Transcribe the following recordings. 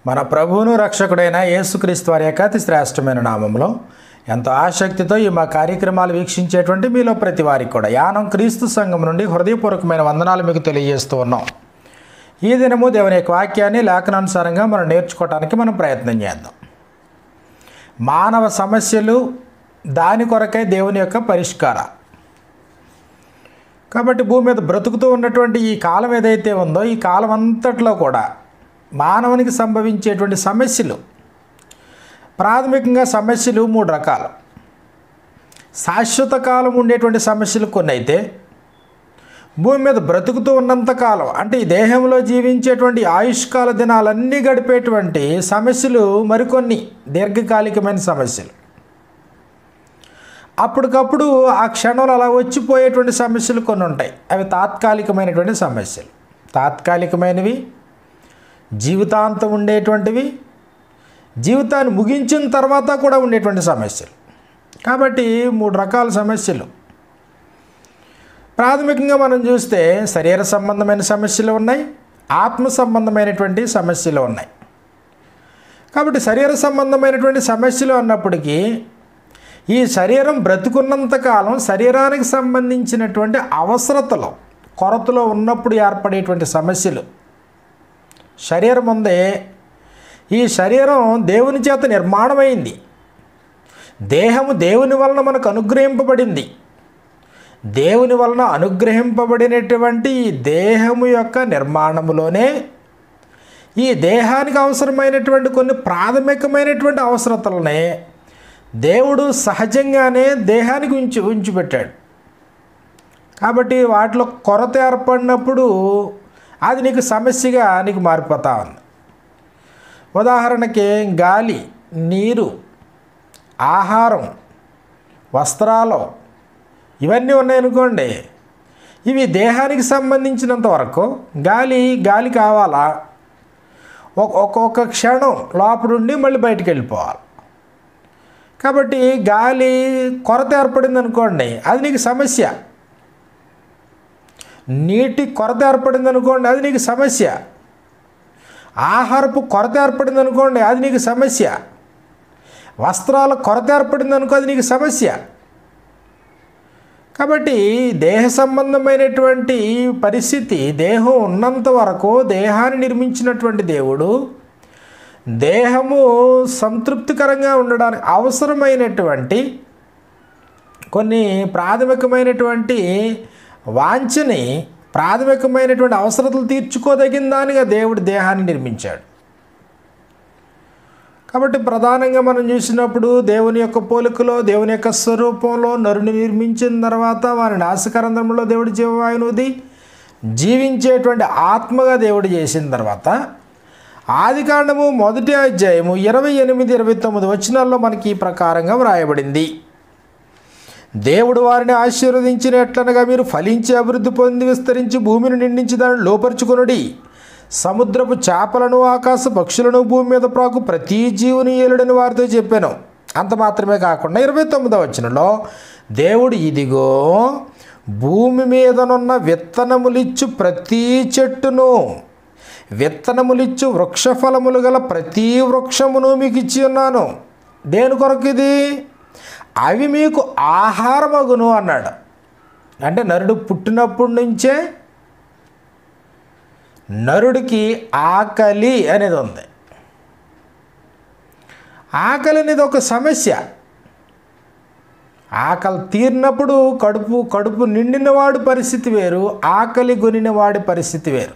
మన ప్రభువును రక్షకుడైన యేసుక్రీస్తు వారి యొక్క అతి శ్రేష్టమైన నామంలో ఎంతో ఆసక్తితో ఈ మా కార్యక్రమాలు వీక్షించేటువంటి మీలో ప్రతి వారికి కూడా యానం క్రీస్తు సంఘం నుండి హృదయపూర్వకమైన వందనాలు మీకు తెలియజేస్తూ ఉన్నాం ఈ దినము దేవుని యొక్క వాక్యాన్ని లేఖనానుసారంగా మనం నేర్చుకోవడానికి మనం ప్రయత్నం చేద్దాం మానవ సమస్యలు దాని కొరకై దేవుని యొక్క పరిష్కార కాబట్టి భూమి మీద బ్రతుకుతూ ఉన్నటువంటి ఈ కాలం ఏదైతే ఉందో ఈ కాలం అంతట్లో కూడా మానవునికి సంభవించేటువంటి సమస్యలు ప్రాథమికంగా సమస్యలు మూడు రకాలు శాశ్వత కాలం ఉండేటువంటి సమస్యలు కొన్ని అయితే భూమి మీద బ్రతుకుతూ ఉన్నంత కాలం అంటే ఈ దేహంలో జీవించేటువంటి ఆయుష్కాల దినాలన్నీ గడిపేటువంటి సమస్యలు మరికొన్ని దీర్ఘకాలికమైన సమస్యలు అప్పటికప్పుడు ఆ క్షణంలో అలా వచ్చిపోయేటువంటి సమస్యలు కొన్ని ఉంటాయి అవి తాత్కాలికమైనటువంటి సమస్యలు తాత్కాలికమైనవి జీవితాంతం ఉండేటువంటివి జీవితాన్ని ముగించిన తర్వాత కూడా ఉండేటువంటి సమస్యలు కాబట్టి మూడు రకాల సమస్యలు ప్రాథమికంగా మనం చూస్తే శరీర సంబంధమైన సమస్యలు ఉన్నాయి ఆత్మ సంబంధమైనటువంటి సమస్యలు ఉన్నాయి కాబట్టి శరీర సంబంధమైనటువంటి సమస్యలు అన్నప్పటికీ ఈ శరీరం బ్రతుకున్నంత కాలం శరీరానికి సంబంధించినటువంటి అవసరతలు కొరతలో ఉన్నప్పుడు ఏర్పడేటువంటి సమస్యలు శరీరం ఉందే ఈ శరీరం దేవుని చేత నిర్మాణమైంది దేహము దేవుని వలన మనకు అనుగ్రహింపబడింది దేవుని వలన అనుగ్రహింపబడినటువంటి ఈ దేహము యొక్క నిర్మాణములోనే ఈ దేహానికి అవసరమైనటువంటి కొన్ని ప్రాథమికమైనటువంటి అవసరతలనే దేవుడు సహజంగానే దేహానికి ఉంచి ఉంచిపెట్టాడు కాబట్టి వాటిలో కొరత ఏర్పడినప్పుడు అది నీకు సమస్యగా నీకు మారిపోతా ఉంది ఉదాహరణకి గాలి నీరు ఆహారం వస్త్రాలు ఇవన్నీ ఉన్నాయనుకోండి ఇవి దేహానికి సంబంధించినంత వరకు గాలి గాలి కావాలా ఒక్కొక్క క్షణం లోపడుండి మళ్ళీ బయటికి వెళ్ళిపోవాలి కాబట్టి గాలి కొరత ఏర్పడింది అనుకోండి అది నీకు సమస్య నీటి కొరత ఏర్పడింది అనుకోండి అది నీకు సమస్య ఆహారపు కొరత ఏర్పడింది అనుకోండి అది నీకు సమస్య వస్త్రాల కొరత ఏర్పడింది అనుకో అది నీకు సమస్య కాబట్టి దేహ సంబంధమైనటువంటి పరిస్థితి దేహం ఉన్నంత వరకు దేహాన్ని నిర్మించినటువంటి దేవుడు దేహము సంతృప్తికరంగా ఉండడానికి అవసరమైనటువంటి కొన్ని ప్రాథమికమైనటువంటి వాంఛని ప్రాథమికమైనటువంటి అవసరతలు తీర్చుకోదగిన దానిగా దేవుడు దేహాన్ని నిర్మించాడు కాబట్టి ప్రధానంగా మనం చూసినప్పుడు దేవుని యొక్క పోలికలో దేవుని యొక్క స్వరూపంలో నరుని నిర్మించిన తర్వాత వారి నాశకరంధ్రంలో దేవుడు జీవవాయునుది జీవించేటువంటి ఆత్మగా దేవుడు చేసిన తర్వాత ఆది కాండము మొదటి అధ్యాయము ఇరవై ఎనిమిది ఇరవై తొమ్మిది వచనాల్లో మనకి ఈ ప్రకారంగా వ్రాయబడింది దేవుడు వారిని ఆశీర్వదించినట్లనగా మీరు ఫలించి అభివృద్ధి పొంది విస్తరించి భూమిని నిండించి దాన్ని లోపరుచుకొనుడి సముద్రపు చేపలను ఆకాశ పక్షులను భూమి మీద ప్రాకు ప్రతి జీవుని ఏలుడని వారితో చెప్పాను అంత మాత్రమే కాకుండా ఇరవై తొమ్మిదవ వచనంలో దేవుడు ఇదిగో భూమి మీదనున్న విత్తనములిచ్చు ప్రతి చెట్టును విత్తనములిచ్చు వృక్షఫలములు గల ప్రతి వృక్షమును మీకు ఇచ్చి ఉన్నాను దేని కొరకు ఇది అవి మీకు ఆహారమగును అన్నాడు అంటే నరుడు పుట్టినప్పటి నుంచే నరుడికి ఆకలి అనేది ఉంది ఆకలి అనేది ఒక సమస్య ఆకలి తీరినప్పుడు కడుపు కడుపు నిండినవాడి పరిస్థితి వేరు ఆకలి కొనినవాడి పరిస్థితి వేరు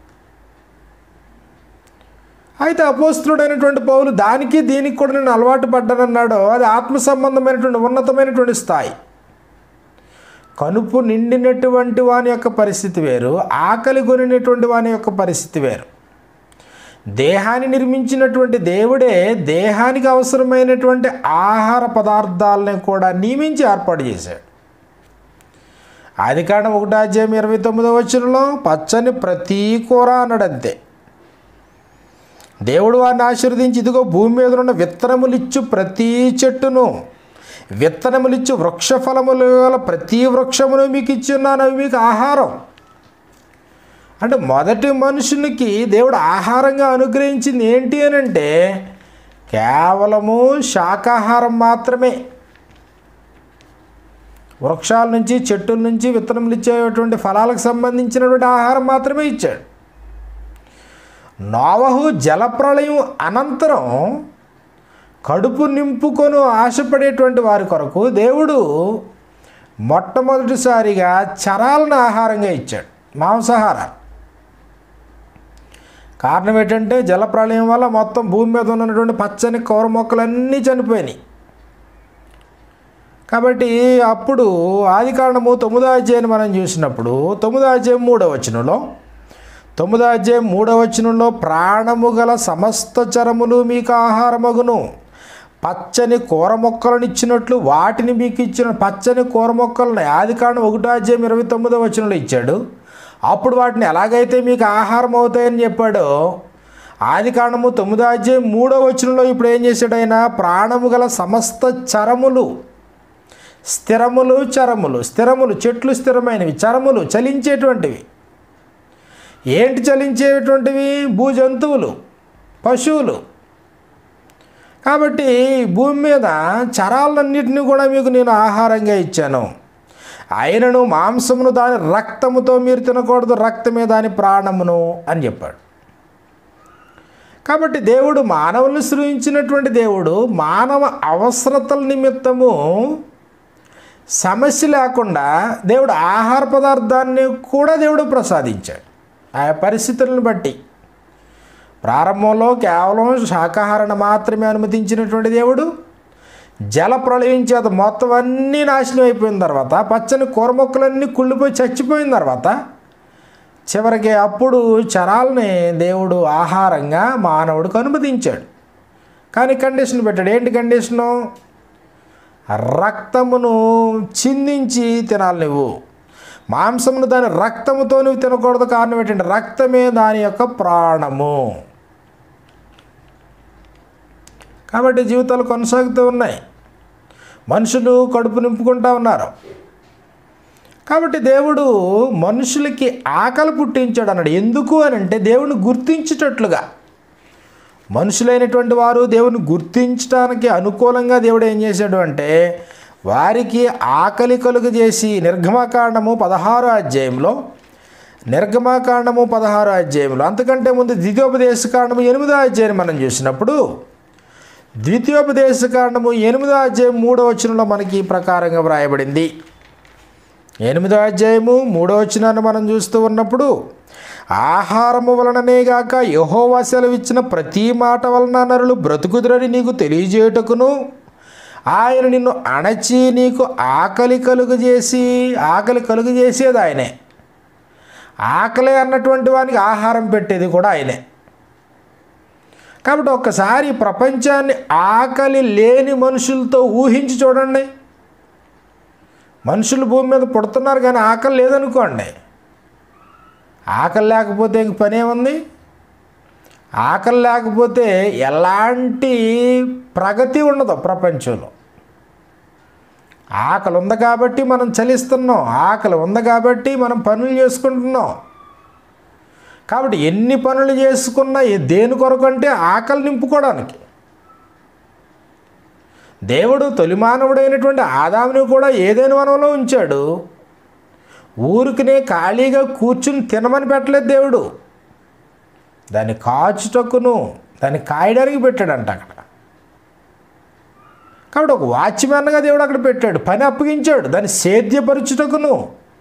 అయితే అపోస్తుడైనటువంటి పౌలు దానికి దీనికి కూడా నేను అలవాటు పడ్డానన్నాడు అది ఆత్మ సంబంధమైనటువంటి ఉన్నతమైనటువంటి స్థాయి కనుపు నిండినటువంటి వాని యొక్క పరిస్థితి వేరు ఆకలి కొనినటువంటి వాని యొక్క పరిస్థితి వేరు దేహాన్ని నిర్మించినటువంటి దేవుడే దేహానికి అవసరమైనటువంటి ఆహార పదార్థాలను కూడా నియమించి ఏర్పాటు చేశాడు ఆది కాండం ఒకటో అధ్యాయం ఇరవై తొమ్మిదో వచనంలో పచ్చని ప్రతి కూర అన్నాడు అంతే దేవుడు వారిని ఆశీర్వదించి ఇదిగో భూమి మీద ఉన్న విత్తనములిచ్చు ప్రతి చెట్టును విత్తనములిచ్చు వృక్ష ఫలములు గల ప్రతి వృక్షమును మీకు ఇచ్చున్నాను అవి మీకు ఆహారం అంటే మొదటి మనుషునికి దేవుడు ఆహారంగా అనుగ్రహించింది ఏంటి అని అంటే కేవలము శాకాహారం మాత్రమే వృక్షాల నుంచి చెట్టుల నుంచి విత్తనములు ఇచ్చేటువంటి ఫలాలకు సంబంధించినటువంటి ఆహారం మాత్రమే ఇచ్చాడు నోవహు జలప్రళయం అనంతరం కడుపు నింపుకొని ఆశపడేటువంటి వారి కొరకు దేవుడు మొట్టమొదటిసారిగా చరాలను ఆహారంగా ఇచ్చాడు మాంసాహారాలు కారణం ఏంటంటే జలప్రళయం వల్ల మొత్తం భూమి మీద ఉన్నటువంటి పచ్చని కూర మొక్కలన్నీ చనిపోయినాయి కాబట్టి అప్పుడు ఆది కారణము తొమ్మిదో అధ్యాయం మనం చూసినప్పుడు తొమ్మిదో అధ్యాయం మూడో వచనంలో తొమ్మిదో అధ్యాయం మూడో వచనంలో ప్రాణము గల సమస్త చరములు మీకు ఆహారమగును పచ్చని కూర మొక్కలను ఇచ్చినట్లు వాటిని మీకు ఇచ్చిన పచ్చని కూర మొక్కలను ఆది కారణం ఒకటో అధ్యాయం ఇరవై తొమ్మిదో వచనంలో ఇచ్చాడు అప్పుడు వాటిని ఎలాగైతే మీకు ఆహారం అవుతాయని చెప్పాడో ఆది కారణము తొమ్మిదో అధ్యాయం మూడో వచనంలో ఇప్పుడు ఏం చేశాడు ఆయన ప్రాణము గల సమస్త చరములు స్థిరములు చరములు స్థిరములు చెట్లు స్థిరమైనవి చరములు చలించేటువంటివి ఏంటి చలించేటువంటివి భూజంతువులు పశువులు కాబట్టి భూమి మీద చరాలన్నింటినీ కూడా మీకు నేను ఆహారంగా ఇచ్చాను ఆయనను మాంసమును దాని రక్తముతో మీరు తినకూడదు రక్తమే దాని ప్రాణమును అని చెప్పాడు కాబట్టి దేవుడు మానవులను సృజించినటువంటి దేవుడు మానవ అవసరతల నిమిత్తము సమస్య లేకుండా దేవుడు ఆహార పదార్థాన్ని కూడా దేవుడు ప్రసాదించాడు ఆయా పరిస్థితులను బట్టి ప్రారంభంలో కేవలం శాకాహారాన్ని మాత్రమే అనుమతించినటువంటి దేవుడు జల ప్రళయం చేత మొత్తం అన్నీ నాశనం అయిపోయిన తర్వాత పచ్చని కూర మొక్కలన్నీ కుళ్ళిపోయి చచ్చిపోయిన తర్వాత చివరికి అప్పుడు చరాలని దేవుడు ఆహారంగా మానవుడికి అనుమతించాడు కానీ కండిషన్ పెట్టాడు ఏంటి కండిషను రక్తమును చిందించి తినాలి నువ్వు మాంసమును దాని రక్తముతో నువ్వు తినకూడదు కారణం ఏంటంటే రక్తమే దాని యొక్క ప్రాణము కాబట్టి జీవితాలు కొనసాగుతూ ఉన్నాయి మనుషులు కడుపు నింపుకుంటూ ఉన్నారు కాబట్టి దేవుడు మనుషులకి ఆకలి పుట్టించాడు అన్నాడు ఎందుకు అని అంటే దేవుని గుర్తించేటట్లుగా మనుషులైనటువంటి వారు దేవుని గుర్తించడానికి అనుకూలంగా దేవుడు ఏం చేశాడు అంటే వారికి ఆకలి కలుగు చేసి నిర్గమకాండము పదహారో అధ్యాయంలో నిర్గమకాండము పదహారో అధ్యాయంలో అంతకంటే ముందు ద్వితీయోపదేశ కాండము ఎనిమిదో అధ్యాయం మనం చూసినప్పుడు ద్వితీయోపదేశ కాండము ఎనిమిదో అధ్యాయం మూడో వచనంలో మనకి ఈ ప్రకారంగా వ్రాయబడింది ఎనిమిదో అధ్యాయము మూడో వచనాన్ని మనం చూస్తూ ఉన్నప్పుడు ఆహారము వలననే గాక యహోవా సెలవిచ్చిన ప్రతి మాట వలన నరులు బ్రతుకుదురని నీకు తెలియజేయటకును ఆయన నిన్ను అణచి నీకు ఆకలి కలుగు చేసి ఆకలి కలుగు చేసేది ఆయనే ఆకలి అన్నటువంటి వానికి ఆహారం పెట్టేది కూడా ఆయనే కాబట్టి ఒక్కసారి ప్రపంచాన్ని ఆకలి లేని మనుషులతో ఊహించి చూడండి మనుషులు భూమి మీద పుడుతున్నారు కానీ ఆకలి లేదనుకోండి ఆకలి లేకపోతే ఇంక పని ఏముంది ఆకలి లేకపోతే ఎలాంటి ప్రగతి ఉండదు ప్రపంచంలో ఆకలి ఉంది కాబట్టి మనం చలిస్తున్నాం ఆకలి ఉంది కాబట్టి మనం పనులు చేసుకుంటున్నాం కాబట్టి ఎన్ని పనులు చేసుకున్నా ఏ- దేని కొరకు అంటే ఆకలి నింపుకోవడానికి దేవుడు తొలి మానవుడైనటువంటి ఆదాముని కూడా ఏదైనా వనంలో ఉంచాడు ఊరికినే ఖాళీగా కూర్చుని తినమని పెట్టలేదు దేవుడు దాన్ని కాచుటకును దాన్ని కాయడానికి పెట్టాడంట అక్కడ కాబట్టి ఒక వాచ్మెన్గా దేవుడు అక్కడ పెట్టాడు పని అప్పగించాడు దాన్ని సేద్యపరుచుటకును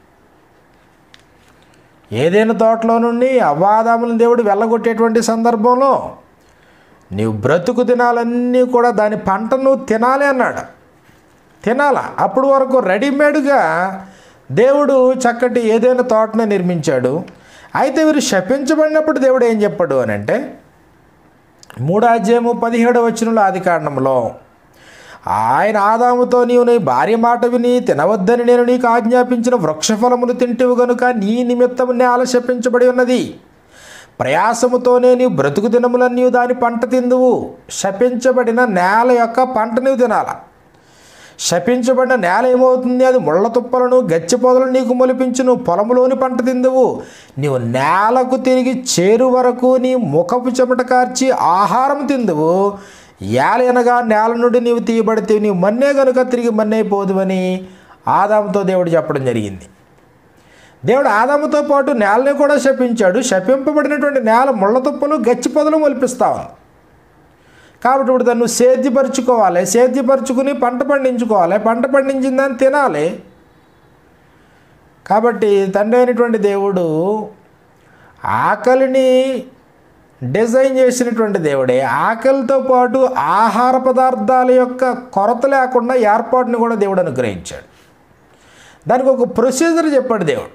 ఏదైనా తోటలో నుండి అవ్వాదాములను దేవుడు వెళ్ళగొట్టేటువంటి సందర్భంలో నీవు బ్రతుకు దినాలన్నీ కూడా దాని పంట నువ్వు తినాలి అన్నాడు తినాలా అప్పుడు వరకు రెడీమేడ్గా దేవుడు చక్కటి ఏదైనా తోటను నిర్మించాడు అయితే వీరు శపించబడినప్పుడు దేవుడు ఏం చెప్పాడు అని అంటే మూడో అధ్యాయము పదిహేడవ వచనంలో ఆది కాండంలో ఆయన ఆదాముతో నీవు నీ భార్య మాట విని తినవద్దని నేను నీకు ఆజ్ఞాపించిన వృక్షఫలములు తింటివి గనుక నీ నిమిత్తము నేల శపించబడి ఉన్నది ప్రయాసముతోనే నీవు బ్రతుకు దినములను నీవు దాని పంట తిందువు శపించబడిన నేల యొక్క పంట నీవు తినాల శపించబడిన నేల ఏమవుతుంది అది ముళ్ళ తుప్పలను గచ్చి పొదలను నీకు మొలిపించును పొలములోని పంట తిందువు నీవు నేలకు తిరిగి చేరు వరకు నీ ముఖపు చెమట కార్చి ఆహారం తిందువు ఏలనగా నేల నుండి నీవు తీయబడితే నీవు మన్నే కనుక తిరిగి మన్నైపోదువని ఆదాముతో దేవుడు చెప్పడం జరిగింది దేవుడు ఆదాముతో పాటు నేలని కూడా శపించాడు శపింపబడినటువంటి నేల ముళ్ళ తుప్పలు గచ్చి పొదలు మొలిపిస్తా ఉంది కాబట్టి ఇప్పుడు దాన్ని నువ్వు సేద్యపరుచుకోవాలి సేద్యపరుచుకుని పంట పండించుకోవాలి పంట పండించిన దాన్ని తినాలి కాబట్టి తండ్రి అయినటువంటి దేవుడు ఆకలిని డిజైన్ చేసినటువంటి దేవుడే ఆకలితో పాటు ఆహార పదార్థాల యొక్క కొరత లేకుండా ఏర్పాటుని కూడా దేవుడు అనుగ్రహించాడు దానికి ఒక ప్రొసీజర్ చెప్పాడు దేవుడు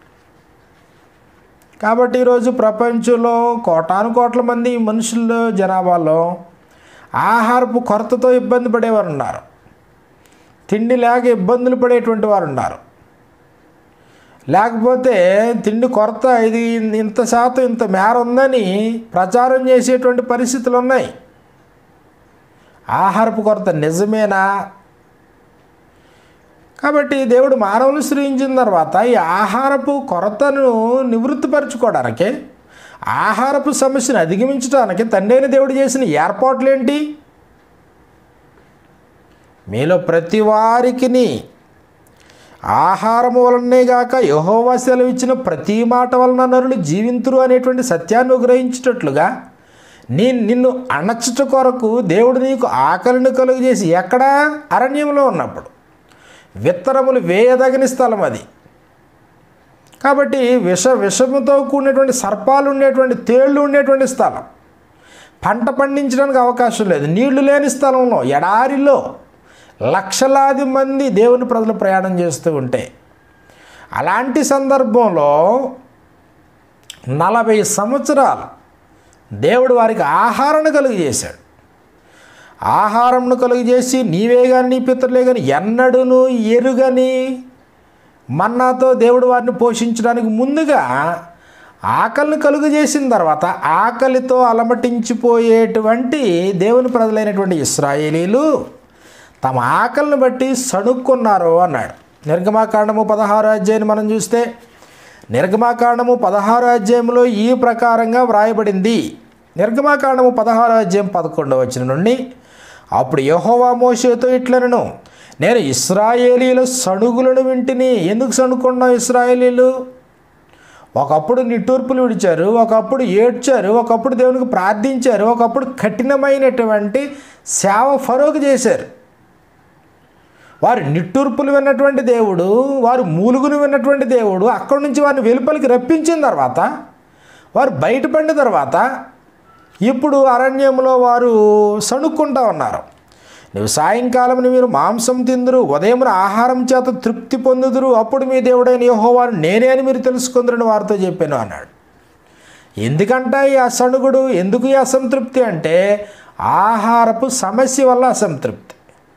కాబట్టి ఈరోజు ప్రపంచంలో కోటాను కోట్ల మంది మనుషుల జనాభాలో ఆహారపు కొరతతో ఇబ్బంది పడేవారు ఉన్నారు తిండి లేక ఇబ్బందులు పడేటువంటి వారు ఉన్నారు లేకపోతే తిండి కొరత ఇది ఇంత శాతం ఇంత మేర ఉందని ప్రచారం చేసేటువంటి పరిస్థితులు ఉన్నాయి ఆహారపు కొరత నిజమేనా కాబట్టి దేవుడు మానవులు సృజించిన తర్వాత ఈ ఆహారపు కొరతను నివృత్తిపరచుకోవడానికి ఆహారపు సమస్యను అధిగమించడానికి తండ్రి దేవుడు చేసిన ఏర్పాట్లేంటి మీలో ప్రతి వారికిని ఆహారము వలనే గాక యహోవా సెలవు ఇచ్చిన ప్రతి మాట వలన నరులు జీవింతురు అనేటువంటి సత్యాన్ని గ్రహించేటట్లుగా నీ నిన్ను అణచుట కొరకు దేవుడు నీకు ఆకలిని కలుగు చేసి ఎక్కడా అరణ్యంలో ఉన్నప్పుడు విత్తనములు వేయదగని స్థలం అది కాబట్టి విష విషముతో కూడినటువంటి సర్పాలు ఉండేటువంటి తేళ్ళు ఉండేటువంటి స్థలం పంట పండించడానికి అవకాశం లేదు నీళ్లు లేని స్థలంలో ఎడారిలో లక్షలాది మంది దేవుని ప్రజలు ప్రయాణం చేస్తూ ఉంటే అలాంటి సందర్భంలో నలభై సంవత్సరాలు దేవుడు వారికి ఆహారాన్ని కలుగు చేశాడు ఆహారంను కలుగు చేసి నీవే కానీ నీ పితరులే కానీ ఎన్నడూను ఎరుగని మన్నాతో దేవుడు వారిని పోషించడానికి ముందుగా ఆకలిని కలుగు చేసిన తర్వాత ఆకలితో అలమటించిపోయేటువంటి దేవుని ప్రజలైనటువంటి ఇస్రాయేలీలు తమ ఆకలిని బట్టి సణుక్కున్నారు అన్నాడు నిర్గమాకాండము పదహారు అధ్యాయాన్ని మనం చూస్తే నిర్గమాకాండము పదహారు అధ్యాయంలో ఈ ప్రకారంగా వ్రాయబడింది నిర్గమాకాండము పదహారు అధ్యాయం పదకొండవ వచ్చిన నుండి అప్పుడు యహోవా మోషేతో ఇట్లనను నేను ఇస్రాయేలీల సణుగులను వింటిని ఎందుకు సణుకున్నావు ఇస్రాయేలీలు ఒకప్పుడు నిట్టూర్పులు విడిచారు ఒకప్పుడు ఏడ్చారు ఒకప్పుడు దేవునికి ప్రార్థించారు ఒకప్పుడు కఠినమైనటువంటి సేవ ఫరోకు చేశారు వారు నిట్టూర్పులు విన్నటువంటి దేవుడు వారు మూలుగును విన్నటువంటి దేవుడు అక్కడి నుంచి వారిని వెలుపలికి రప్పించిన తర్వాత వారు బయటపడిన తర్వాత ఇప్పుడు అరణ్యంలో వారు సణుక్కుంటా ఉన్నారు నువ్వు సాయంకాలం మీరు మాంసం తిందురు ఉదయమున ఆహారం చేత తృప్తి పొందుదురు అప్పుడు మీ దేవుడైన యెహోవాను నేనే అని మీరు తెలుసుకుందరని వారితో చెప్పాను అన్నాడు ఎందుకంట ఈ అసణుగుడు ఎందుకు ఈ అసంతృప్తి అంటే ఆహారపు సమస్య వల్ల అసంతృప్తి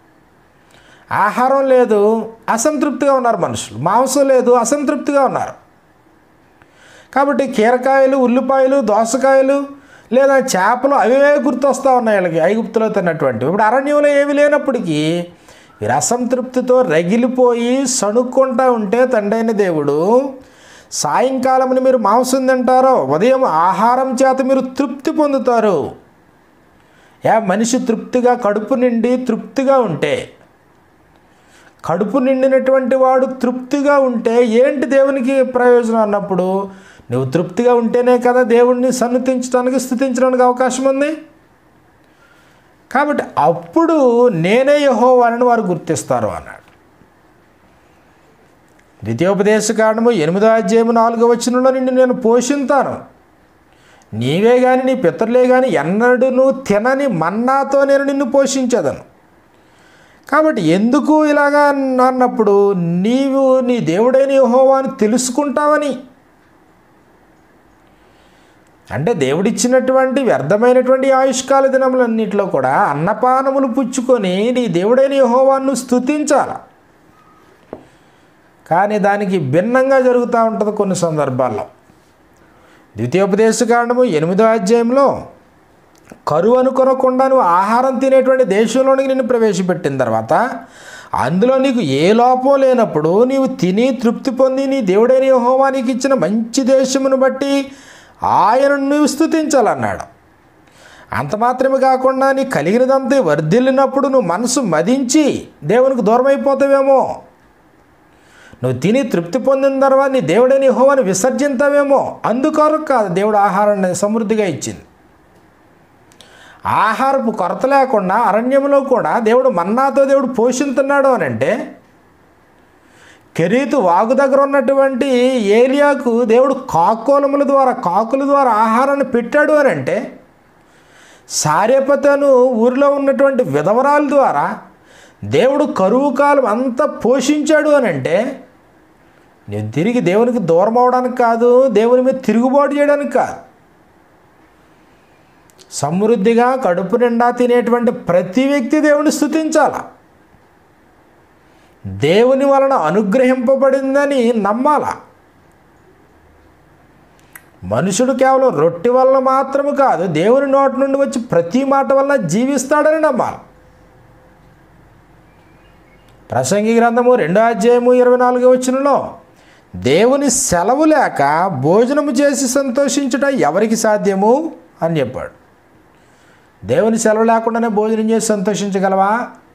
ఆహారం లేదు అసంతృప్తిగా ఉన్నారు మనుషులు మాంసం లేదు అసంతృప్తిగా ఉన్నారు కాబట్టి కీరకాయలు ఉల్లిపాయలు దోసకాయలు లేదా చేపలు అవే గుర్తొస్తూ ఉన్నాయి వీళ్ళకి ఐగుప్తులో తిన్నటువంటి ఇప్పుడు అరణ్యంలో ఏమి లేనప్పటికీ వీరు అసంతృప్తితో రగిలిపోయి సణుక్కుంటా ఉంటే తండ్రైన దేవుడు సాయంకాలముని మీరు మాంసం తింటారో ఉదయం ఆహారం చేత మీరు తృప్తి పొందుతారు ఏ మనిషి తృప్తిగా కడుపు నిండి తృప్తిగా ఉంటే కడుపు నిండినటువంటి వాడు తృప్తిగా ఉంటే ఏంటి దేవునికి ప్రయోజనం అన్నప్పుడు నువ్వు తృప్తిగా ఉంటేనే కదా దేవుణ్ణి సన్నతించడానికి స్థుతించడానికి అవకాశం ఉంది కాబట్టి అప్పుడు నేనే యహోవాని వారు గుర్తిస్తారు అన్నాడు ద్వితీయోపదేశ కారణము ఎనిమిదో అధ్యాయము నాలుగో వచనంలో నిన్ను నేను పోషింతాను నీవే కానీ నీ పితరులే కానీ ఎన్నడూ తినని మన్నాతో నేను నిన్ను పోషించదను కాబట్టి ఎందుకు ఇలాగా అన్నప్పుడు నీవు నీ దేవుడైన యెహోవాను తెలుసుకుంటావని అంటే దేవుడిచ్చినటువంటి వ్యర్థమైనటువంటి ఆయుష్కాల దినములన్నింటిలో కూడా అన్నపానములు పుచ్చుకొని నీ దేవుడైన యహోవాను స్థుతించాల కానీ దానికి భిన్నంగా జరుగుతూ ఉంటుంది కొన్ని సందర్భాల్లో ద్వితీయోపదేశ కాండము ఎనిమిదో అధ్యాయంలో కరువు అనుకొనకుండా నువ్వు ఆహారం తినేటువంటి దేశంలోనికి నిన్ను ప్రవేశపెట్టిన తర్వాత అందులో నీకు ఏ లోపం లేనప్పుడు నీవు తిని తృప్తి పొంది నీ దేవుడైన యెహోవా నీకు ఇచ్చిన మంచి దేశమును బట్టి ఆయనను నువ్వు స్థుతించాలన్నాడు అంత మాత్రమే కాకుండా నీ కలిగినదంతా వర్ధిల్లినప్పుడు నువ్వు మనసు మదించి దేవునికి దూరం అయిపోతావేమో నువ్వు తిని తృప్తి పొందిన తర్వాత నీ దేవుడైన యెహోవాని విసర్జింతావేమో అందుకొరకు కాదు దేవుడు ఆహారాన్ని సమృద్ధిగా ఇచ్చింది ఆహారపు కొరత లేకుండా అరణ్యంలో కూడా దేవుడు మన్నాతో దేవుడు పోషిస్తున్నాడు అని అంటే కెరీతు వాగు దగ్గర ఉన్నటువంటి ఏలియాకు దేవుడు కాకోలముల ద్వారా కాకుల ద్వారా ఆహారాన్ని పెట్టాడు అని అంటే సారేపతను ఊరిలో ఉన్నటువంటి విధవరాల ద్వారా దేవుడు కరువు కాలం అంతా పోషించాడు అని అంటే నువ్వు తిరిగి దేవునికి దూరం అవడానికి కాదు దేవుని మీద తిరుగుబాటు చేయడానికి కాదు సమృద్ధిగా కడుపు నిండా తినేటువంటి ప్రతి వ్యక్తి దేవుని స్థుతించాల దేవుని వలన అనుగ్రహింపబడిందని నమ్మాల మనుషుడు కేవలం రొట్టె వలన మాత్రము కాదు దేవుని నోటి నుండి వచ్చి ప్రతి మాట వలన జీవిస్తాడని నమ్మాలి ప్రసంగి గ్రంథము రెండో అధ్యాయము ఇరవై నాలుగో వచ్చినలో దేవుని సెలవు లేక భోజనము చేసి సంతోషించుట ఎవరికి సాధ్యము అని చెప్పాడు దేవుని సెలవు లేకుండానే భోజనం చేసి సంతోషించగలవా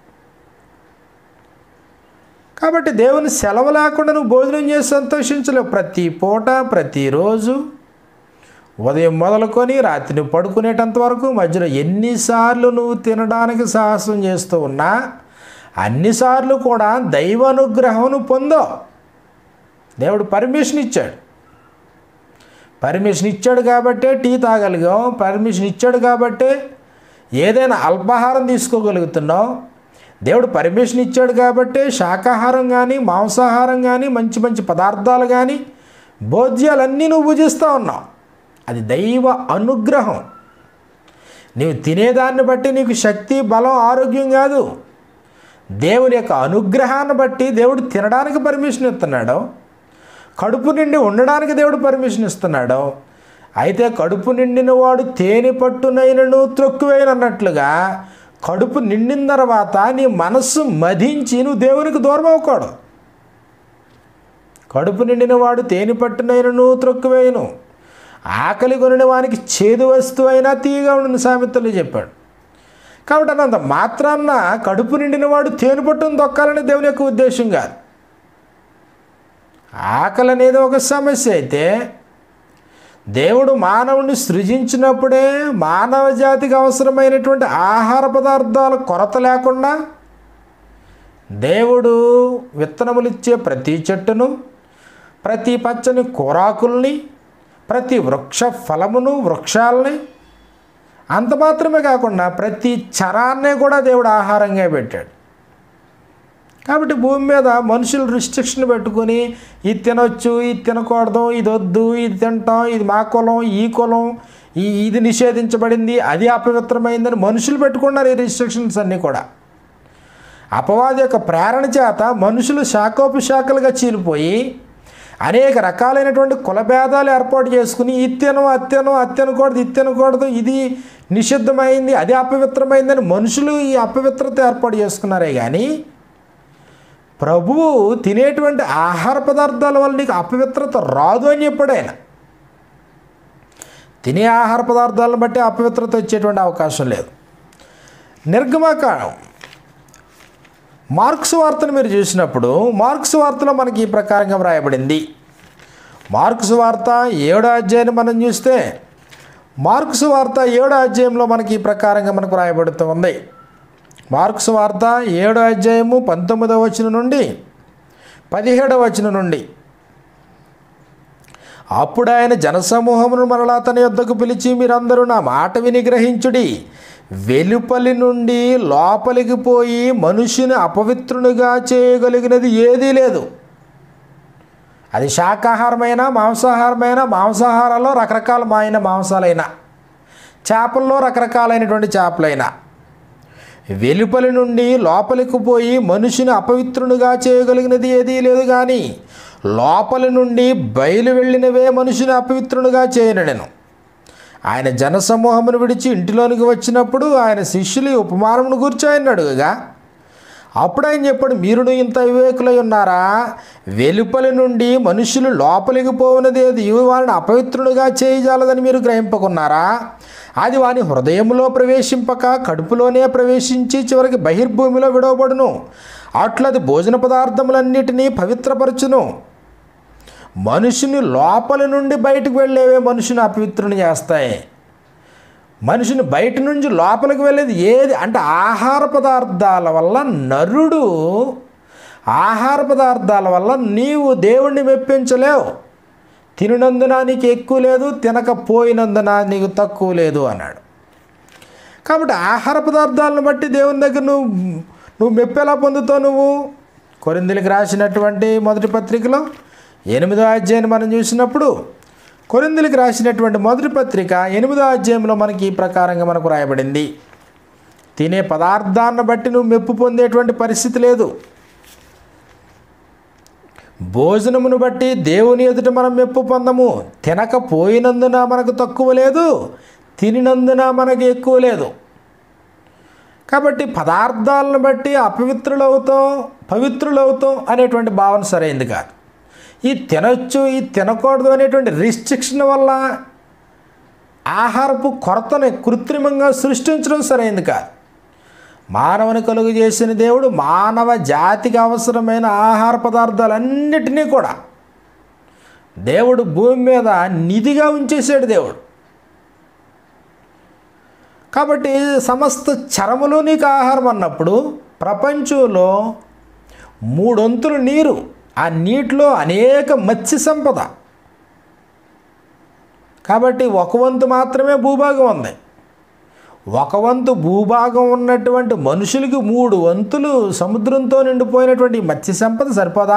కాబట్టి దేవుని సెలవు లేకుండా నువ్వు భోజనం చేసి సంతోషించలేవు ప్రతి పూట ప్రతిరోజు ఉదయం మొదలుకొని రాత్రి నువ్వు పడుకునేటంత వరకు మధ్యలో ఎన్నిసార్లు నువ్వు తినడానికి సాహసం చేస్తూ ఉన్నా అన్నిసార్లు కూడా దైవ అనుగ్రహం పొందో దేవుడు పర్మిషన్ ఇచ్చాడు పర్మిషన్ ఇచ్చాడు కాబట్టే టీ తాగలిగాం పర్మిషన్ ఇచ్చాడు కాబట్టే ఏదైనా అల్పాహారం తీసుకోగలుగుతున్నాం దేవుడు పర్మిషన్ ఇచ్చాడు కాబట్టే శాకాహారం కానీ మాంసాహారం కానీ మంచి మంచి పదార్థాలు కానీ భోజ్యాలన్నీ నువ్వు భుజిస్తూ ఉన్నావు అది దైవ అనుగ్రహం నీవు తినేదాన్ని బట్టి నీకు శక్తి బలం ఆరోగ్యం కాదు దేవుని యొక్క అనుగ్రహాన్ని బట్టి దేవుడు తినడానికి పర్మిషన్ ఇస్తున్నాడు కడుపు నిండి ఉండడానికి దేవుడు పర్మిషన్ ఇస్తున్నాడు అయితే కడుపు నిండిన వాడు తేనె పట్టునైనను త్రొక్కువేయనన్నట్లుగా కడుపు నిండిన తర్వాత నీ మనస్సు మదించి నువ్వు దేవునికి దూరం అవ్వకూడదు కడుపు నిండిన వాడు తేనె పట్టునైనను త్రొక్కువేయను ఆకలి కొనిన వానికి చేదు వస్తువు అయినా తీయగా ఉండిన సామెతలు చెప్పాడు కాబట్టి అన్నంత మాత్రాన్న కడుపు నిండిన వాడు తేనె పట్టును దొక్కాలని దేవుని యొక్క ఉద్దేశం కాదు ఆకలి అనేది ఒక సమస్య అయితే దేవుడు మానవుని సృజించినప్పుడే మానవ జాతికి అవసరమైనటువంటి ఆహార పదార్థాల కొరత లేకుండా దేవుడు విత్తనములిచ్చే ప్రతి చెట్టును ప్రతి పచ్చని కూరాకుల్ని ప్రతి వృక్ష ఫలమును వృక్షాలని అంత మాత్రమే కాకుండా ప్రతి చరాన్నే కూడా దేవుడు ఆహారంగా పెట్టాడు కాబట్టి భూమి మీద మనుషులు రిస్ట్రిక్షన్ పెట్టుకుని ఇది తినొచ్చు ఇది తినకూడదు ఇది వద్దు ఇది తింటాం ఇది మా కులం ఈ కులం ఈ ఇది నిషేధించబడింది అది అపవిత్రమైందని మనుషులు పెట్టుకున్నారు ఈ రిస్ట్రిక్షన్స్ అన్నీ కూడా అపవాది యొక్క ప్రేరణ చేత మనుషులు శాఖోపశాఖలుగా చీలిపోయి అనేక రకాలైనటువంటి కులభేదాలు ఏర్పాటు చేసుకుని ఇత్తెను అత్తెను అత్తెనకూడదు ఇత్తెనకూడదు ఇది నిషిద్ధమైంది అది అపవిత్రమైందని మనుషులు ఈ అపవిత్రత ఏర్పాటు చేసుకున్నారే కానీ ప్రభువు తినేటువంటి ఆహార పదార్థాల వల్ల నీకు అపవిత్రత రాదు అని చెప్పాడు ఆయన తినే ఆహార పదార్థాలను బట్టి అపవిత్రత వచ్చేటువంటి అవకాశం లేదు నిర్గమకాండం మార్క్స్ వార్తను మీరు చూసినప్పుడు మార్క్స్ వార్తలో మనకి ఈ ప్రకారంగా వ్రాయబడింది మార్క్స్ వార్త ఏడో అధ్యాయాన్ని మనం చూస్తే మార్క్స్ వార్త ఏడో అధ్యాయంలో మనకి ఈ ప్రకారంగా మనకు వ్రాయబడుతూ ఉంది మార్క్స్ వార్త ఏడో అధ్యాయము పంతొమ్మిదవ వచనం నుండి పదిహేడవ వచనం నుండి అప్పుడు ఆయన జనసమూహమును మరలా తన యొద్దకు పిలిచి మీరందరూ నా మాట విని గ్రహించుడి వెలుపలి నుండి లోపలికి పోయి మనుషుని అపవిత్రునిగా చేయగలిగినది ఏదీ లేదు అది శాకాహారమైన మాంసాహారమైన మాంసాహారాల్లో రకరకాల మాయన మాంసాలైన చేపల్లో రకరకాలైనటువంటి చేపలైన వెలుపలి నుండి లోపలికి పోయి మనిషిని అపవిత్రునిగా చేయగలిగినది ఏదీ లేదు కానీ లోపలి నుండి బయలు వెళ్ళినవే మనిషిని అపవిత్రునిగా చేయనడెను ఆయన జనసమూహమును విడిచి ఇంటిలోనికి వచ్చినప్పుడు ఆయన శిష్యులు ఈ ఉపమానమును గురించి ఆయన అడుగగా అప్పుడు ఆయన చెప్పాడు మీరును ఇంత వివేకులై ఉన్నారా వెలుపలి నుండి మనుషులు లోపలికి పోవునది ఏది వారిని అపవిత్రులుగా చేయజాలదని మీరు గ్రహింపకున్నారా అది వాని హృదయంలో ప్రవేశింపక కడుపులోనే ప్రవేశించి చివరికి బహిర్భూమిలో విడవబడును అట్లది భోజన పదార్థములన్నిటినీ పవిత్రపరచును మనుషుని లోపలి నుండి బయటకు వెళ్ళేవే మనుషుని అపవిత్రుని చేస్తాయి మనిషిని బయట నుంచి లోపలికి వెళ్ళేది ఏది అంటే ఆహార పదార్థాల వల్ల నరుడు ఆహార పదార్థాల వల్ల నీవు దేవుణ్ణి మెప్పించలేవు తినినందున నీకు ఎక్కువ లేదు తినకపోయినందున నీకు తక్కువ లేదు అన్నాడు కాబట్టి ఆహార పదార్థాలను బట్టి దేవుని దగ్గర నువ్వు నువ్వు మెప్పు ఎలా పొందుతావు నువ్వు కొరిందులకు రాసినటువంటి మొదటి పత్రికలో ఎనిమిదో అధ్యాయాన్ని మనం చూసినప్పుడు కొరిందులకు రాసినటువంటి మొదటి పత్రిక ఎనిమిదో అధ్యాయంలో మనకి ఈ ప్రకారంగా మనకు రాయబడింది తినే పదార్థాన్ని బట్టి నువ్వు మెప్పు పొందేటువంటి పరిస్థితి లేదు భోజనమును బట్టి దేవుని ఎదుట మనం మెప్పు పొందము తినకపోయినందున మనకు తక్కువ లేదు తినినందున మనకు ఎక్కువ లేదు కాబట్టి పదార్థాలను బట్టి అపవిత్రులవుతాం పవిత్రులవుతాం అనేటువంటి భావన సరైంది కాదు ఈ తినొచ్చు ఈ తినకూడదు అనేటువంటి రిస్ట్రిక్షన్ వల్ల ఆహారపు కొరతని కృత్రిమంగా సృష్టించడం సరైంది కాదు మానవుని కలుగు చేసిన దేవుడు మానవ జాతికి అవసరమైన ఆహార పదార్థాలన్నిటినీ కూడా దేవుడు భూమి మీద నిధిగా ఉంచేసాడు దేవుడు కాబట్టి సమస్త చరములు నీకు ఆహారం అన్నప్పుడు ప్రపంచంలో మూడొంతులు నీరు ఆ నీటిలో అనేక మత్స్య సంపద కాబట్టి ఒక వంతు మాత్రమే భూభాగం ఉంది ఒక వంతు భూభాగం ఉన్నటువంటి మనుషులకి మూడు వంతులు సముద్రంతో నిండిపోయినటువంటి ఈ మత్స్య సంపద సరిపోదా